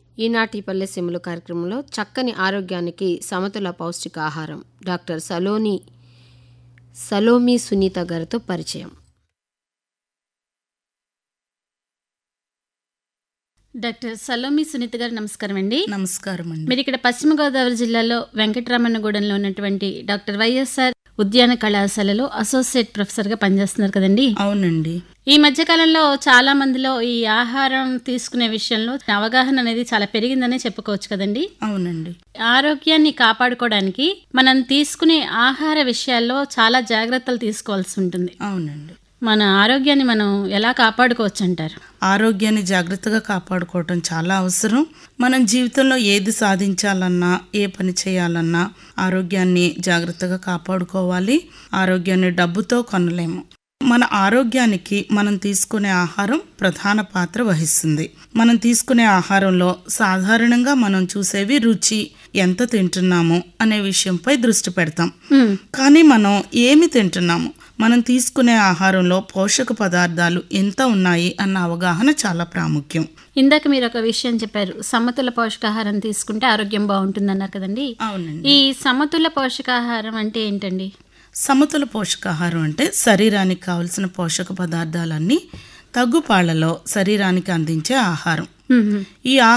ఈనాటి పల్లెసీమలు కార్యక్రమంలో చక్కని ఆరోగ్యానికి సమతుల పౌష్టికాహారం డాక్టర్ సలోని సలోమి సునీత గారితో పరిచయం డాక్టర్ సలోమి సునీత గారు నమస్కారం అండి నమస్కారం అండి మీరు ఇక్కడ పశ్చిమ గోదావరి జిల్లాలో వెంకటరామన్నగూడెంలో ఉన్నటువంటి డాక్టర్ వైఎస్ఆర్ ఉద్యాన కళాశాలలో అసోసియేట్ ప్రొఫెసర్ గా పనిచేస్తున్నారు కదండి అవునండి ఈ మధ్య కాలంలో చాలా మందిలో ఈ ఆహారం తీసుకునే విషయంలో అవగాహన అనేది చాలా పెరిగిందనే చెప్పుకోవచ్చు కదండి అవునండి ఆరోగ్యాన్ని కాపాడుకోవడానికి మనం తీసుకునే ఆహార విషయాల్లో చాలా జాగ్రత్తలు తీసుకోవాల్సి ఉంటుంది అవునండి మన ఆరోగ్యాన్ని మనం ఎలా కాపాడుకోవచ్చు అంటారు ఆరోగ్యాన్ని జాగ్రత్తగా కాపాడుకోవటం చాలా అవసరం మనం జీవితంలో ఏది సాధించాలన్నా ఏ పని చేయాలన్నా ఆరోగ్యాన్ని జాగ్రత్తగా కాపాడుకోవాలి ఆరోగ్యాన్ని డబ్బుతో కొనలేము మన ఆరోగ్యానికి మనం తీసుకునే ఆహారం ప్రధాన పాత్ర వహిస్తుంది మనం తీసుకునే ఆహారంలో సాధారణంగా మనం చూసేవి రుచి ఎంత తింటున్నాము అనే విషయంపై దృష్టి పెడతాం మ్మ్. కానీ మనం ఏమి తింటున్నాము మనం తీసుకునే ఆహారంలో పోషక పదార్థాలు ఎంత ఉన్నాయి అన్న అవగాహన చాలా ప్రాముఖ్యం ఇందాక మీరు ఒక విషయం చెప్పారు సమతుల పోషకాహారం తీసుకుంటే ఆరోగ్యం బాగుంటుంది అన్నారు కదండి అవునండి ఈ సమతుల పోషకాహారం అంటే ఏంటండి సమతుల పోషకాహారం అంటే శరీరానికి కావలసిన పోషక పదార్థాలన్నీ తగ్గుపాళ్లలో శరీరానికి అందించే ఆహారం మ్మ్. ఈ